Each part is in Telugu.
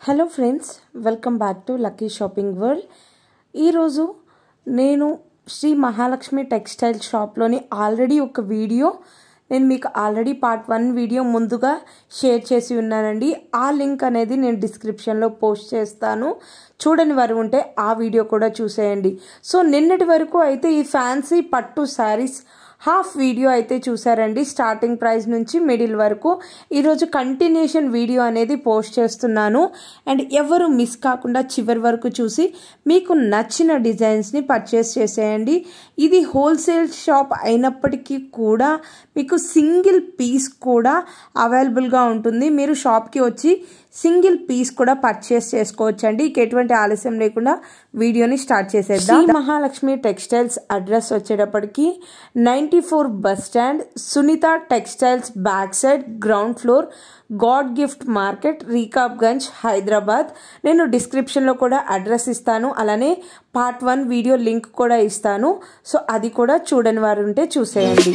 Hello friends welcome back to lucky shopping world ఈరోజు నేను శ్రీ మహాలక్ష్మి టెక్స్టైల్ షాప్లోని ఆల్రెడీ ఒక వీడియో నేను మీకు ఆల్రెడీ పార్ట్ వన్ వీడియో ముందుగా షేర్ చేసి ఉన్నానండి ఆ లింక్ అనేది నేను డిస్క్రిప్షన్లో పోస్ట్ చేస్తాను చూడని వారు ఉంటే ఆ వీడియో కూడా చూసేయండి సో నిన్నటి వరకు అయితే ఈ ఫ్యాన్సీ పట్టు శారీస్ హాఫ్ వీడియో అయితే చూసారండి స్టార్టింగ్ ప్రైస్ నుంచి మిడిల్ వరకు ఈరోజు కంటిన్యూషన్ వీడియో అనేది పోస్ట్ చేస్తున్నాను అండ్ ఎవరు మిస్ కాకుండా చివరి వరకు చూసి మీకు నచ్చిన డిజైన్స్ని పర్చేస్ చేసేయండి ఇది హోల్సేల్ షాప్ అయినప్పటికీ కూడా మీకు సింగిల్ పీస్ కూడా అవైలబుల్గా ఉంటుంది మీరు షాప్కి వచ్చి సింగిల్ పీస్ కూడా పర్చేస్ చేసుకోవచ్చు అండి ఇక ఎటువంటి ఆలస్యం లేకుండా వీడియోని స్టార్ట్ చేసేద్దాం మహాలక్ష్మి టెక్స్టైల్స్ అడ్రస్ వచ్చేటప్పటికి ninety four bus stand Sunitha textiles back side ground floor god gift market Rikabganj Hyderabad నేను డిస్క్రిప్షన్లో కూడా అడ్రస్ ఇస్తాను అలానే పార్ట్ వన్ వీడియో లింక్ కూడా ఇస్తాను సో అది కూడా చూడని వారు ఉంటే చూసేయండి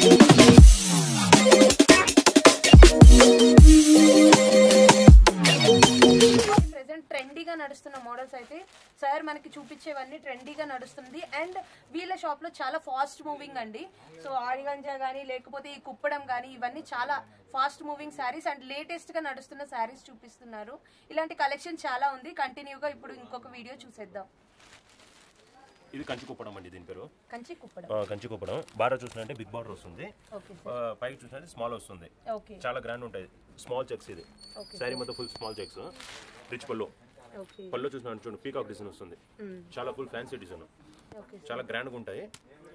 ప్రెసెంట్ ట్రెండీగా నడుస్తున్న మోడల్స్ అయితే సార్ మనకి చూపించేవన్నీ ట్రెండీగా నడుస్తుంది అండ్ వీళ్ళ షాప్ లో చాలా ఫాస్ట్ మూవింగ్ అండి సో ఆరిగంజా కానీ లేకపోతే ఈ కుప్పడం కానీ ఇవన్నీ చాలా fast moving saris and latest గా నడుస్తున్న శారీస్ చూపిస్తున్నారు ఇలాంటి కలెక్షన్ చాలా ఉంది కంటిన్యూగా ఇప్పుడు ఇంకొక వీడియో చూసేద్దాం ఇది కంచి కుప్పడం అండి దీని పేరు కంచి కుప్పడం ఆ, కంచి కుప్పడం బార్డర్ చూసినట్టే బిగ్ బార్డర్ వస్తుంది ఓకే ఆ, పైకి చూసినట్టే స్మాల్ వస్తుంది ఓకే చాలా గ్రాండ్ ఉంటాయి స్మాల్ చెక్స్ ఇది Okay. శారీ మొత్తం ఫుల్ స్మాల్ చెక్స్ రిచ్ పళ్ళు ఓకే పళ్ళు చూసినట్టు చూడండి పీకాక్ డిజైన్ వస్తుంది చాలా ఫుల్ ఫ్యాన్సీ డిజైన్ ఓకే చాలా గ్రాండ్గా ఉంటాయి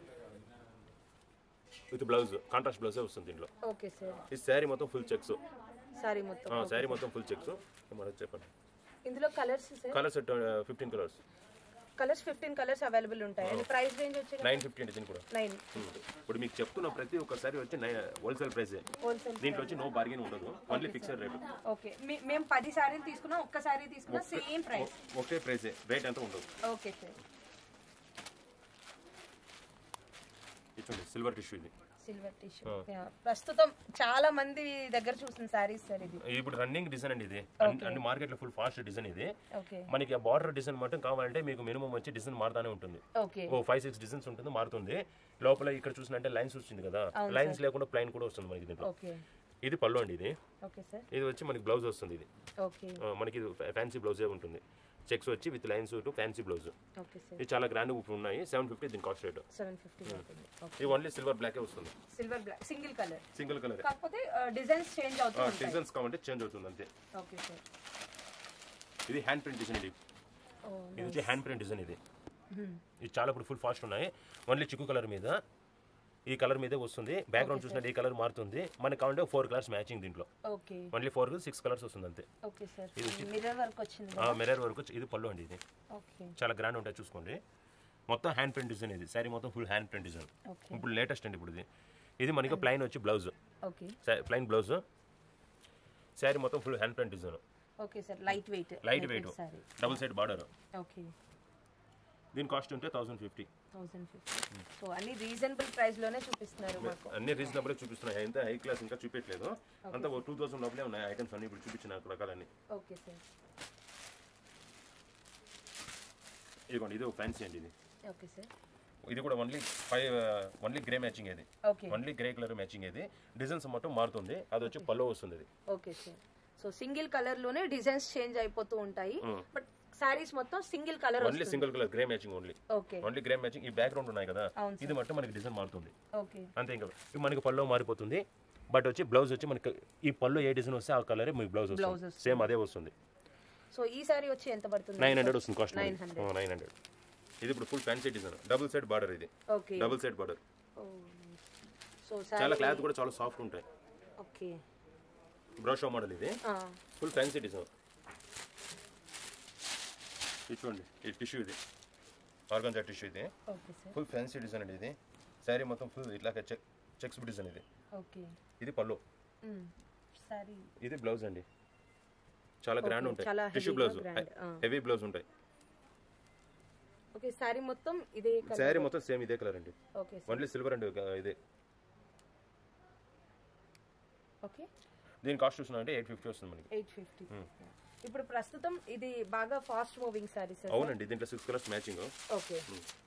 విత్ బ్లౌజ్ కాంట్రాస్ట్ బ్లౌజే వస్తుంది దీంట్లో ఓకే సార్ ఈ శారీ మొత్తం ఫుల్ చెక్స్ సారీ మొత్తం శారీ మొత్తం ఫుల్ చెక్స్ మనకు చెప్పండి ఇందులో colours sir colours fifteen colours colours fifteen colours available ఉంటాయి అండ్ ప్రైస్ రేంజ్ వచ్చి నైన్ ఫిఫ్టీన్ డిజైన్ కూడా నైన్ ఇప్పుడు మీకు చెప్తున్న ప్రతి ఒక్కసారి వచ్చి హోల్సేల్ ప్రైస్ హోల్సేల్ దీంట్లో వచ్చి నో బార్గెన్ ఉండదు ఓన్లీ ఫిక్స్డ్ రేట్ ఓకే మీ- మేము పది సారీలు తీసుకున్నాం ఒక్క సారీ తీసుకున్నా సేమ్ ప్రైస్ ఒకే ప్రైస్ రేట్ ఎంత ఉండదు ఓకే సార్ ఇచ్చండి సిల్వర్ టిష్యూ ఇది సిల్వర్ టిష్యూ ప్రస్తుతం చాలా మంది దగ్గర చూసిన సారీస్ సార్ ఇది ఇప్పుడు రన్నింగ్ డిజైన్ అండి ఇది అన్ని- అన్ని మార్కెట్ లో ఫుల్ ఫాస్ట్ డిజైన్ ఇది ఓకే మనకి ఆ బార్డర్ డిజైన్ మాత్రం కావాలంటే మీకు మినిమం వచ్చి డిజైన్ మారుతానే ఉంటుంది ఓకే ఓ ఫైవ్ సిక్స్ డిజైన్స్ ఉంటుంది మారుతుంది లోపల ఇక్కడ చూసినట్టే లైన్స్ వచ్చింది కదా లైన్స్ లేకుండా ప్లైన్ కూడా వస్తుంది మనకి దీంట్లో ఓకే ఇది పళ్ళు అండి ఇది ఓకే సార్ ఇది వచ్చి మనకి బ్లౌజ్ వస్తుంది ఇది ఓకే ఆ, మనకి ఫ్యాన్సీ బ్లౌజే ఉంటుంది చెక్స్ వచ్చి with lines to fancy blouse okay sir ఇది చాలా గ్రాండ్ ఉన్నాయి సెవెన్ ఫిఫ్టీ దీని కాస్ట్ రేట్ సెవెన్ ఫిఫ్టీ అవుతుంది ఓకే ఇది ఓన్లీ సిల్వర్ బ్లాకే వస్తుంది silver black single colour single colour కాకపోతే డిజైన్స్ చేంజ్ అవుతూ ఉంటాయి డిజైన్స్ కావాలంటే చేంజ్ అవుతుంది అంతే ఓకే సార్ ఇది హ్యాండ్ ప్రింట్ డిజైన్ ఇది ఓ ఇది వచ్చి హ్యాండ్ ప్రింట్ డిజైన్ ఇది ఇది చాలా ఇప్పుడు ఫుల్ ఫాస్ట్ ఉన్నాయి ఓన్లీ చిక్కు కలర్ మీద ఈ కలర్ మీదే వస్తుంది బ్యాక్గ్రౌండ్ చూసినట్టు ఈ కలర్ మారుతుంది మనకి కావాలంటే ఫోర్ కలర్స్ మ్యాచింగ్ దీంట్లో okay only four six colours వస్తుంది అంతే ఓకే సార్ మిర్రర్ వర్క్ వచ్చింది ఆ మిర్రర్ వరకు ఇది పళ్ళు అండి ఇది ఓకే చాలా గ్రాండ్ ఉంటాయి చూసుకోండి మొత్తం హ్యాండ్ ప్రింట్ డిజైన్ ఇది శారీ మొత్తం full hand print design okay ఇప్పుడు లేటెస్ట్ అండి ఇప్పుడు ఇది ఇది మనకి ప్లైన్ వచ్చి blouse okay plain blouse sari మొత్తం full hand print design okay sir light weight light weight sari double side border okay దీని కాస్ట్ ఉంటే thousand fifty thousand fifty so అన్ని రీజనబుల్ ప్రైస్ లోనే చూపిస్తున్నారు మాకు అన్ని రీజనబుల్ చూపిస్తున్నాయి ఎంత హై క్లాస్ ఇంకా చూపించలేదు అంతా టూ థౌసండ్ లోపలే ఉన్నాయి ఐటమ్స్ అన్ని ఇప్పుడు చూపించిన రకాలన్నీ ఓకే సార్ ఇదిగోండి ఇది ఫ్యాన్సీ అండి ఇది ఓకే సార్ ఇది కూడా only five only grey matching ఇది okay only grey colour matching ఇది డిజైన్స్ మొత్తం మారుతుంది అది వచ్చి పల్లో వస్తుంది ఇది okay sir so single colour లోనే డిజైన్స్ చేంజ్ అయిపోతూ ఉంటాయి బట్ సారీస్ మొత్తం single colour only single colour grey matching only okay only grey matching ఈ బ్యాక్గ్రౌండ్ ఉన్నాయి కదా అవును ఇది మొత్తం మనకి డిజైన్ మారుతుంది ఓకే అంతే ఇంకా ఇది మనకి పల్లో మారిపోతుంది బట్ వచ్చి బ్లౌజ్ వచ్చి మనకి ఈ పళ్ళు ఏ డిజైన్ వస్తే ఆ కలరే మీకు బ్లౌజ్ Blouse వస్తుంది సేమ్ అదే వస్తుంది సో ఈ సారీ వచ్చి ఎంత పడుతుంది నైన్ హండ్రెడ్ వస్తుంది కాస్ట్ 900. నైన్ హండ్రెడ్ ఇది ఇప్పుడు full fancy design double side border ఇది okay double side border so చాలా సారీ క్లాత్ కూడా చాలా సాఫ్ట్ ఉంటాయి ఓకే బ్రష్ మోడల్ ఇది ఫుల్ ఫ్యాన్సీ డిజైన్ ఇది చూడండి ఈ టిష్యూ ఇది ఆర్గంజా టిష్యూ ఇది okay sir full fancy design అండి ఇది శారీ మొత్తం ఫుల్ ఇట్లా చెక్ చెక్స్ డిజైన్ ఇది ఓకే ఇది పళ్ళు సారీ ఇది బ్లౌజ్ అండి చాలా గ్రాండ్ ఉంటాయి చాలా టిష్యూ heavy గా బ్లౌజ్ grand, ఆ. హెవీ బ్లౌజ్ ఉంటాయి ఓకే సారీ మొత్తం ఇదే కలర్ శారీ మొత్తం సేమ్ ఇదే కలర్ అండి ఓకే సార్ ఓన్లీ సిల్వర్ అండి ఇదే ఓకే దీని కాస్ట్ చూసినా అంటే ఎయిట్ ఫిఫ్టీ వస్తుంది మనకి ఎయిట్ ఫిఫ్టీ ఇప్పుడు ప్రస్తుతం ఇది బాగా ఫాస్ట్ మూవింగ్ సారీస్ అవునండి దీంట్లో సిక్స్ కలర్స్ మ్యాచింగ్ ఓకే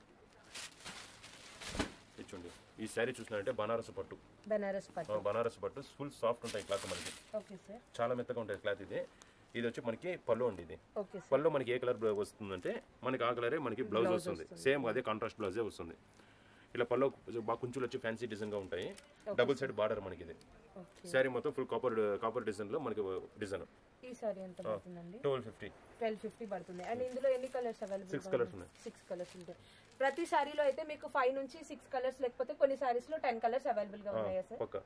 చూడండి ఈ శారీ చూసినారంటే బనారస్ పట్టు బెనారస్ పట్టు ఆ, బనారస్ పట్టు ఫుల్ సాఫ్ట్ ఉంటాయి క్లాత్ మనకి ఓకే సార్ చాలా మెత్తగా ఉంటుంది క్లాత్ ఇది ఇది వచ్చి మనకి పళ్ళు అండి ఇది ఓకే సార్ పళ్ళు మనకి ఏ కలర్ వస్తుందంటే మనకి ఆ కలరే మనకి బ్లౌజ్ వస్తుంది సేమ్ అదే కాంట్రాస్ట్ బ్లౌజే వస్తుంది ఇలా పళ్ళు బాగా కుంచులు వచ్చి ఫ్యాన్సీ డిజైన్ గా ఉంటాయి డబుల్ సైడ్ బార్డర్ మనకి ఇది ఓకే శారీ మొత్తం ఫుల్ కాపర్ కాపర్ డిజైన్ లో మనకి డిజైన్ ఈ సారీ ఎంత పడుతుందండి ట్వెల్వ్ ఫిఫ్టీ ట్వెల్వ్ ఫిఫ్టీ పడుతుంది అండ్ ఇందులో ఎన్ని కలర్స్ అవైలబుల్ సిక్స్ కలర్స్ ఉన్నాయి సిక్స్ కలర్స్ ఉంటాయి ప్రతి సారీలో అయితే మీకు ఫైవ్ నుంచి సిక్స్ కలర్స్ లేకపోతే కొన్ని సారీస్ లో టెన్ కలర్స్ అవైలబుల్ గా ఉన్నాయా సార్ పక్క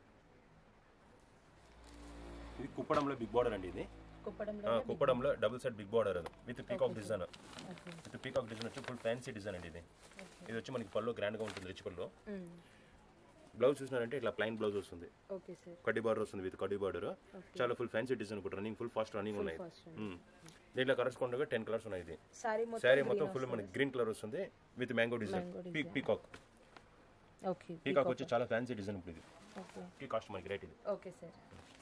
ఇది కుప్పడంలో బిగ్ బార్డర్ అండి ఇది కుప్పడంలో ఆ, కుప్పడంలో డబుల్ సైడ్ బిగ్ బార్డర్ అది with peacock design with peacock design వచ్చి ఫుల్ ఫ్యాన్సీ డిజైన్ అండి ఇది ఇది వచ్చి మనకి పళ్ళు గ్రాండ్ గా ఉంటుంది రిచ్ పళ్ళు బ్లౌజ్ చూసినారంటే ఇట్లా ప్లైన్ బ్లౌజ్ వస్తుంది ఓకే సార్ కడ్డీ బార్డర్ వస్తుంది విత్ కడ్డీ బార్డర్ చాలా ఫుల్ ఫ్యాన్సీ డిజైన్ ఇప్పుడు రన్నింగ్ ఫుల్ ఫాస్ట్ రన్నింగ్ ఉన్నాయి మ్మ్. దీంట్లో కరెస్పాండ్ గా టెన్ కలర్స్ ఉన్నాయి ఇది సారీ మొత్తం శారీ మొత్తం ఫుల్ మనకి గ్రీన్ కలర్ వస్తుంది విత్ మ్యాంగో డిజైన్ పీక్ పీకాక్ ఓకే పీకాక్ వచ్చి చాలా ఫ్యాన్సీ డిజైన్ ఇప్పుడు ఇది ఓకే ఈ కాస్ట్ మనకి రేట్ ఇది ఓకే సార్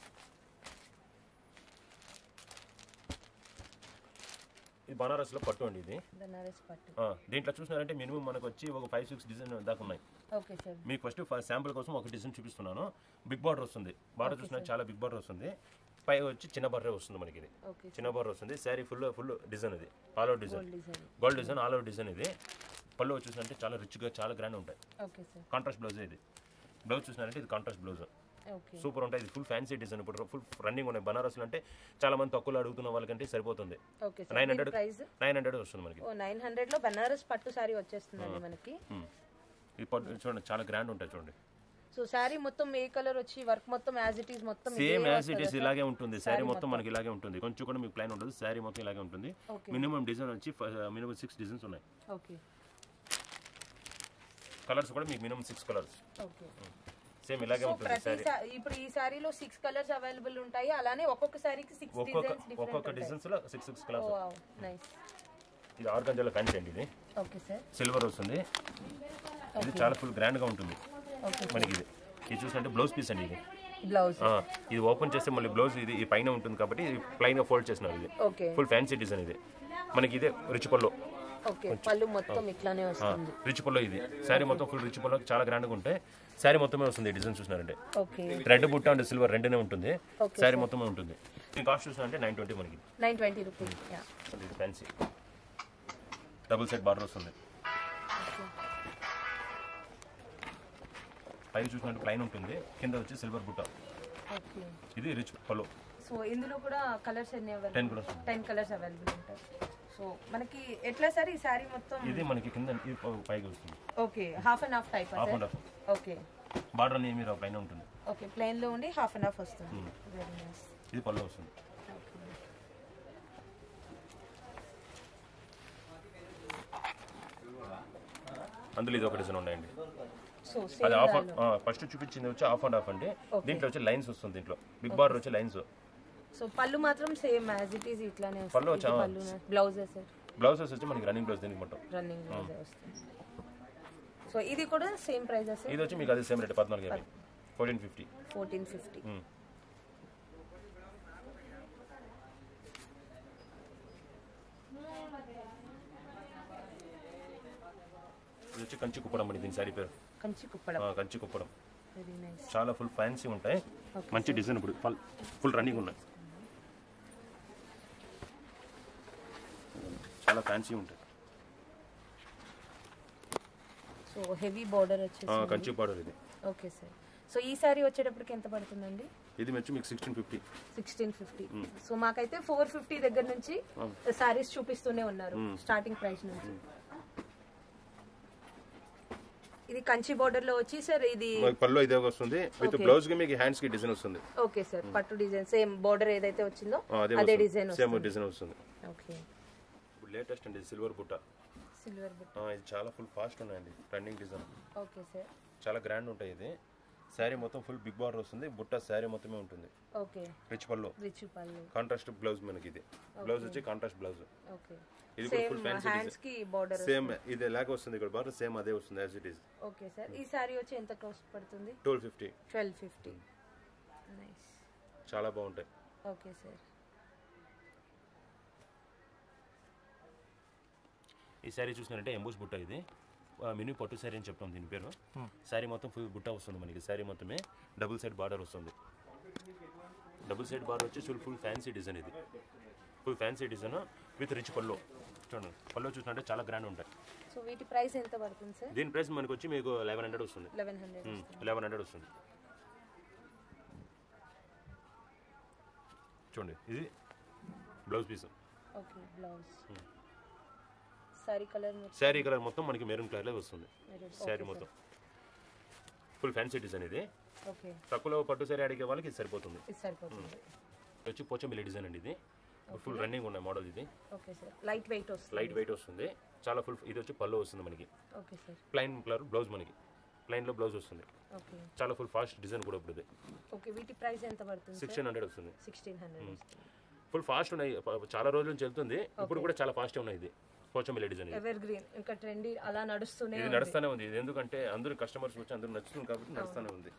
ఇది బనారస్ లో పట్టు అండి ఇది బెనారస్ పట్టు ఆ, దీంట్లో చూసినారంటే మినిమం మనకు వచ్చి ఒక ఫైవ్ సిక్స్ డిజైన్ దాకా ఉన్నాయి ఓకే సార్ మీకు ఫస్ట్ శాంపుల్ కోసం ఒక డిజైన్ చూపిస్తున్నాను బిగ్ బార్డర్ వస్తుంది బార్డర్ చూసినా చాలా బిగ్ బార్డర్ వస్తుంది పై వచ్చి చిన్న బార్డర్ వస్తుంది మనకి ఇది ఓకే చిన్న బార్డర్ వస్తుంది శారీ ఫుల్ ఫుల్ డిజైన్ ఇది all out design design gold design all out design ఇది పళ్ళు చూసినంటే చాలా రిచ్గా చాలా గ్రాండ్ ఉంటాయి ఓకే సార్ కాంట్రాస్ట్ బ్లౌజ్ ఇది బ్లౌజ్ చూసినారంటే ఇది కాంట్రాస్ట్ బ్లౌజ్ ఓకే సూపర్ ఉంటాయి ఇది ఫుల్ ఫ్యాన్సీ డిజైన్ ఇప్పుడు ఫుల్ రన్నింగ్ ఉన్నాయి బనారస్లు అంటే చాలా మంది తక్కువలో అడుగుతున్న వాళ్ళకంటే సరిపోతుంది okay nine sir hundred price nine hundred వస్తుంది మనకి ఓ నైన్ హండ్రెడ్ లో బెనారస్ పట్టు సారీ వచ్చేస్తుందండి మనకి మ్మ్. ఈ పట్టు చూడండి చాలా గ్రాండ్ ఉంటాయి చూడండి సో శారీ మొత్తం ఏ కలర్ వచ్చి వర్క్ మొత్తం యాజ్ ఇట్ ఈస్ మొత్తం సేమ్ యాజ్ ఇట్ ఈస్ ఇలాగే ఉంటుంది శారీ మొత్తం మనకి ఇలాగే ఉంటుంది కొంచెం కూడా మీకు ప్లాన్ ఉంటుంది శారీ మొత్తం ఇలాగే ఉంటుంది మినిమం డిజైన్ వచ్చి మినిమం సిక్స్ డిజైన్స్ ఉన్నాయి ఓకే కలర్స్ కూడా మీకు minimum six colours okay same ఇలాగే సో ఉంటుంది ప్రతి శారీ సా- ఇప్పుడు ఈ సారీలో సిక్స్ కలర్స్ అవైలబుల్ ఉంటాయి అలానే ఒక్కొక్క సారీకి సిక్స్ ఒక్కొక్క డిజైన్స్ ఒక్కొక్క డిజైన్స్ లో సిక్స్ సిక్స్ కలర్స్ నైస్ ఇది ఆర్గంజాలో ఫ్యాన్సీ అండి ఇది ఓకే సార్ సిల్వర్ వస్తుంది ఇది చాలా ఫుల్ గ్రాండ్ గా ఉంటుంది ఓకే మనకి ఇది ఇది చూసినట్టే బ్లౌజ్ పీస్ అండి ఇది బ్లౌజ్ ఆ, ఇది ఓపెన్ చేస్తే మళ్ళీ బ్లౌజ్ ఇది ఈ పైన ఉంటుంది కాబట్టి ఇది ప్లైన్ గా ఫోల్డ్ చేసినారు ఇది ఓకే ఫుల్ ఫ్యాన్సీ డిజైన్ ఇది మనకి ఇదే రిచ్ పల్లో ఓకే పళ్ళు మొత్తం ఇట్లానే వస్తుంది రిచ్ పల్లో ఇది శారీ మొత్తం ఫుల్ రిచ్ పల్లో చాలా గ్రాండ్ గా ఉంటాయి శారీ మొత్తమే వస్తుంది ఈ డిజైన్ చూసినారంటే ఓకే రెడ్ బుట్ట అండ్ సిల్వర్ రెండునే ఉంటుంది శారీ మొత్తమే ఉంటుంది ఈ కాస్ట్ చూసినారంటే నైన్ ట్వంటీ మనకి నైన్ ట్వంటీ రూపీస్ ఇది ఫ్యాన్సీ డబుల్ సెట్ బార్డర్ వస్తుంది పైన చూసినట్టు ప్లైన్ ఉంటుంది కింద వచ్చి సిల్వర్ బుట్ట ఓకే ఇది రిచ్ పల్లో సో ఇందులో కూడా కలర్స్ ఎన్ని అవైలబుల్ టెన్ కూడా వస్తుంది టెన్ కలర్స్ అవైలబుల్ ఉంటాయి సో మనకి ఎట్లా సార్ ఈ శారీ మొత్తం ఇది మనకి కింద ఇది పైకి వస్తుంది okay half and half type half and half okay border అని మీరు పైన ఉంటుంది ఓకే ప్లెయిన్ లో ఉండి హాఫ్ అండ్ హాఫ్ వస్తుంది వెరీ నైస్ ఇది పళ్ళు వస్తుంది అందులో ఇది ఒక డిజైన్ ఉన్నాయండి సో అది ఆఫ్ ఫస్ట్ చూపించింది వచ్చి ఆఫ్ అండ్ ఆఫ్ అండి దీంట్లో వచ్చి లైన్స్ వస్తుంది దీంట్లో బిగ్ బార్డర్ వచ్చి లైన్స్ సో పళ్ళు మాత్రం సేమ్ యాజ్ ఇట్ ఈస్ ఇట్లానే పళ్ళు వస్తుంది వచ్చా? పళ్ళు బ్లౌజే సార్ బ్లౌజెస్ వచ్చి మనకి రన్నింగ్ బ్లౌజ్ దీనికి మొత్తం రన్నింగ్ బ్లౌజే వస్తుంది సో ఇది కూడా సేమ్ ప్రైస్ సార్ ఇది వచ్చి మీకు అదే సేమ్ రేట్ పద్నాలుగు యాభై ఫోర్టీన్ ఫిఫ్టీ ఫోర్టీన్ ఫిఫ్టీ ఇది వచ్చి కంచి కుప్పడం అండి దీని సారీ పేరు కంచి కుప్పడం ఆ, కంచి కుప్పడం వెరీ నైస్ చాలా ఫుల్ ఫ్యాన్సీ ఉంటాయి మంచి డిజైన్ ఇప్పుడు ఫుల్ ఫుల్ రన్నింగ్ ఉన్నాయి చాలా ఫ్యాన్సీ ఉంటాయి సో హెవీ బార్డర్ వచ్చేసి ఆ, కంచి బార్డర్ ఇది ఓకే సార్ సో ఈ సారీ వచ్చేటప్పటికి ఎంత పడుతుందండి ఇది వచ్చి మీకు sixteen fifty sixteen fifty so మాకైతే ఫోర్ ఫిఫ్టీ దగ్గర నుంచి సారీస్ చూపిస్తూనే ఉన్నారు స్టార్టింగ్ ప్రైస్ నుంచి ఇది కంచి బార్డర్ లో వచ్చి సార్ ఇది పళ్ళు ఇదే వస్తుంది విత్ బ్లౌజ్ కి మీకు హ్యాండ్స్ కి డిజైన్ వస్తుంది ఓకే సార్ పట్టు డిజైన్ సేమ్ బార్డర్ ఏదైతే వచ్చిందో ఆ, అదే అదే డిజైన్ సేమ్ డిజైన్ వస్తుంది ఓకే ఇప్పుడు లేటెస్ట్ అండి సిల్వర్ బుట్ట సిల్వర్ బుట్ట ఆ, ఇది చాలా ఫుల్ ఫాస్ట్ ఉన్నాయండి రన్నింగ్ డిజైన్ ఓకే సార్ చాలా గ్రాండ్ ఉంటాయి ఇది శారీ మొత్తం ఫుల్ బిగ్ బార్డర్ వస్తుంది బుట్ట శారీ మొత్తమే ఉంటుంది ఓకే రిచ్ పళ్ళు రిచ్ పళ్ళు కాంట్రాస్ట్ బ్లౌజ్ మనకి ఇది బ్లౌజ్ వచ్చి కాంట్రాస్ట్ బ్లౌజ్ ఓకే ఇది కూడా సేమ్ ఫుల్ ఫ్యాన్సీ హ్యాండ్స్ కి బార్డర్ సేమ్ ఇది ఎలాగ వస్తుంది ఇక్కడ బార్డర్ సేమ్ అదే వస్తుంది as it is okay sir ఈ సారీ వచ్చి ఎంత కాస్ట్ పడుతుంది twelve fifty twelve fifty nice చాలా బాగుంటాయి ఓకే సార్ ఈ శారీ చూసినారంటే ఎంబూస్ బుట్ట ఇది ఆ, మినీ పట్టు శారీ అని చెప్తాం దీని పేరు శారీ మొత్తం ఫుల్ బుట్ట వస్తుంది మనకి శారీ మొత్తమే డబుల్ సైడ్ బార్డర్ వస్తుంది డబుల్ సైడ్ బార్డర్ వచ్చి ఫుల్ ఫుల్ ఫ్యాన్సీ డిజైన్ ఇది full fancy design with rich పల్లో చూడండి పల్లో చూసినట్టే చాలా గ్రాండ్ ఉంటాయి సో వీటి ప్రైస్ ఎంత పడుతుంది సార్ దీని ప్రైస్ మనకి వచ్చి మీకు లెవెన్ హండ్రెడ్ వస్తుంది లెవెన్ హండ్రెడ్ లెవెన్ హండ్రెడ్ వస్తుంది చూడండి ఇది blouse piece okay blouse sari colour sari colour మొత్తం మనకి మెరూన్ కలర్లో వస్తుంది శారీ మొత్తం ఫుల్ ఫ్యాన్సీ డిజైన్ ఇది ఓకే తక్కువలో పట్టు శారీ అడిగే వాళ్ళకి ఇది సరిపోతుంది ఇది సరిపోతుంది ఇది వచ్చి పోచమిల్లి డిజైన్ అండి ఇది ఫుల్ రన్నింగ్ ఉన్న మోడల్ ఇది ఓకే సార్ లైట్ వెయిట్ వస్తుంది లైట్ వెయిట్ వస్తుంది చాలా ఫుల్ ఇది వచ్చి పళ్ళు వస్తుంది మనకి okay sir plain colour blouse మనకి ప్లైన్లో బ్లౌజ్ వస్తుంది ఓకే చాలా ఫుల్ ఫాస్ట్ డిజైన్ కూడా ఇప్పుడు ఇది ఓకే వీటి ప్రైస్ ఎంత పడుతుంది సిక్స్టీన్ హండ్రెడ్ వస్తుంది సిక్స్టీన్ హండ్రెడ్ వస్తుంది ఫుల్ ఫాస్ట్ ఉన్నాయి ప- చాలా రోజుల నుంచి వెళ్తుంది ఇప్పుడు కూడా చాలా ఫాస్ట్ ఉన్నాయి ఇది పోచమిల్లి డిజైన్ ఇది ఎవర్ గ్రీన్ ఇంకా ట్రెండీ అలా నడుస్తూనే ఇది నడుస్తూనే ఉంది ఇది ఎందుకంటే అందరూ కస్టమర్స్ వచ్చి అందరూ నచ్చుతుంది కాబట్టి నడుస్తూనే ఉంది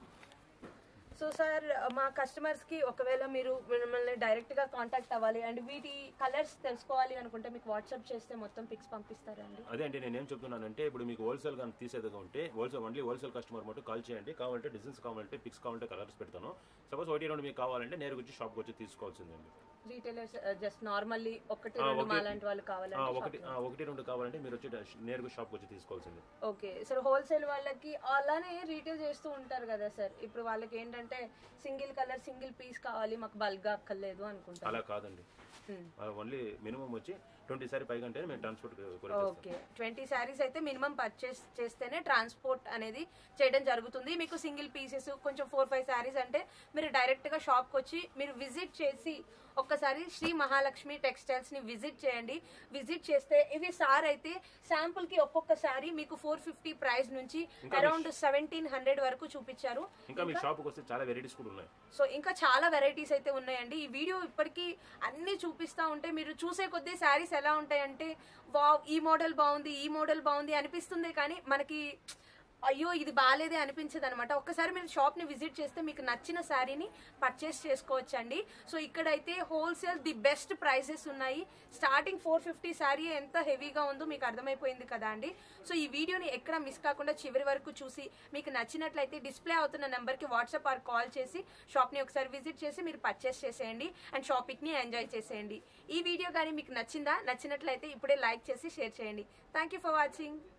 సో సార్ మా కస్టమర్స్ కి ఒకవేళ మీరు మిమ్మల్ని డైరెక్ట్ గా కాంటాక్ట్ అవ్వాలి అండ్ వీటి కలర్స్ తెలుసుకోవాలి అనుకుంటే మీకు వాట్సాప్ చేస్తే మొత్తం పిక్స్ పంపిస్తారా అండి అదే అంటే నేను ఏం చెప్తున్నానంటే ఇప్పుడు మీకు హోల్సేల్ కానీ తీసేదిగా ఉంటే హోల్సేల్ ఓన్లీ హోల్సేల్ కస్టమర్ మటు కాల్ చేయండి కావాలంటే డిజైన్స్ కావాలంటే పిక్స్ కావాలంటే కలర్స్ పెడతాను సపోజ్ ఒకటి రెండు మీకు కావాలంటే నేరుగా వచ్చి షాప్కి వచ్చి తీసుకోవాల్సిందండి రీటైలర్స్ జస్ట్ నార్మల్లీ ఒకటి ఆ, రెండు ఒకటి- మాలాంటి వాళ్ళు ఆ, కావాలంటే ఒకటి ఆ, ఒకటి రెండు కావాలంటే మీరు వచ్చి డ- నేరుగా షాప్కి వచ్చి తీసుకోవాల్సింది ఓకే సార్ హోల్సేల్ వాళ్ళకి అలానే రీటైల్ చేస్తూ ఉంటారు కదా సార్ ఇప్పుడు వాళ్ళకి ఏంటంటే సింగిల్ కలర్ సింగిల్ పీస్ కావాలి మాకు బల్క్ అక్కర్లేదు అనుకుంటారు అలా కాదండి Hmm. ఓన్లీ మినిమం వచ్చి ట్వంటీ సారీ పైగా అంటే మేము ట్రాన్స్పోర్ట్ కూడా చేస్తాం. ఓకే ట్వంటీ శారీస్ అయితే మినిమం పర్చేస్ చేస్తేనే ట్రాన్స్పోర్ట్ అనేది చేయడం జరుగుతుంది మీకు సింగిల్ పీసెస్ కొంచెం ఫోర్ ఫైవ్ శారీస్ అంటే మీరు డైరెక్ట్ గా షాప్ కి వచ్చి మీరు విజిట్ చేసి ఒక్కసారి శ్రీ మహాలక్ష్మి టెక్స్టైల్స్ ని విజిట్ చేయండి విజిట్ చేస్తే ఇవి సార్ అయితే శాంపుల్ కి ఒక్కొక్క శారీ మీకు ఫోర్ ఫిఫ్టీ ప్రైస్ నుంచి అరౌండ్ సెవెంటీన్ హండ్రెడ్ వరకు చూపించారు ఇంకా మీ షాప్కి వస్తే చాలా వెరైటీస్ కూడా ఉన్నాయి సో ఇంకా చాలా వెరైటీస్ అయితే ఉన్నాయండి ఈ వీడియో ఇప్పటికీ అన్ని చూపిస్తా ఉంటే మీరు చూసే కొద్దీ శారీస్ ఎలా ఉంటాయంటే వావ్ ఈ మోడల్ బాగుంది ఈ మోడల్ బాగుంది అనిపిస్తుంది కానీ మనకి అయ్యో ఇది బాగాలేదే అనిపించదు అనమాట ఒక్కసారి మీరు షాప్ ని విజిట్ చేస్తే మీకు నచ్చిన శారీని పర్చేస్ చేసుకోవచ్చండి సో ఇక్కడైతే హోల్సేల్ ది బెస్ట్ ప్రైసెస్ ఉన్నాయి స్టార్టింగ్ ఫోర్ ఫిఫ్టీ శారీ ఎంత హెవీగా ఉందో మీకు అర్థమైపోయింది కదా అండి సో ఈ వీడియోని ఎక్కడ మిస్ కాకుండా చివరి వరకు చూసి మీకు నచ్చినట్లయితే డిస్ప్లే అవుతున్న నెంబర్కి వాట్సాప్ ఆర్ కాల్ చేసి షాప్ని ఒకసారి విజిట్ చేసి మీరు పర్చేస్ చేసేయండి అండ్ షాపింగ్ని ఎంజాయ్ చేసేయండి ఈ వీడియో కానీ మీకు నచ్చిందా నచ్చినట్లయితే ఇప్పుడే లైక్ చేసి షేర్ చేయండి థ్యాంక్ యూ ఫర్ వాచింగ్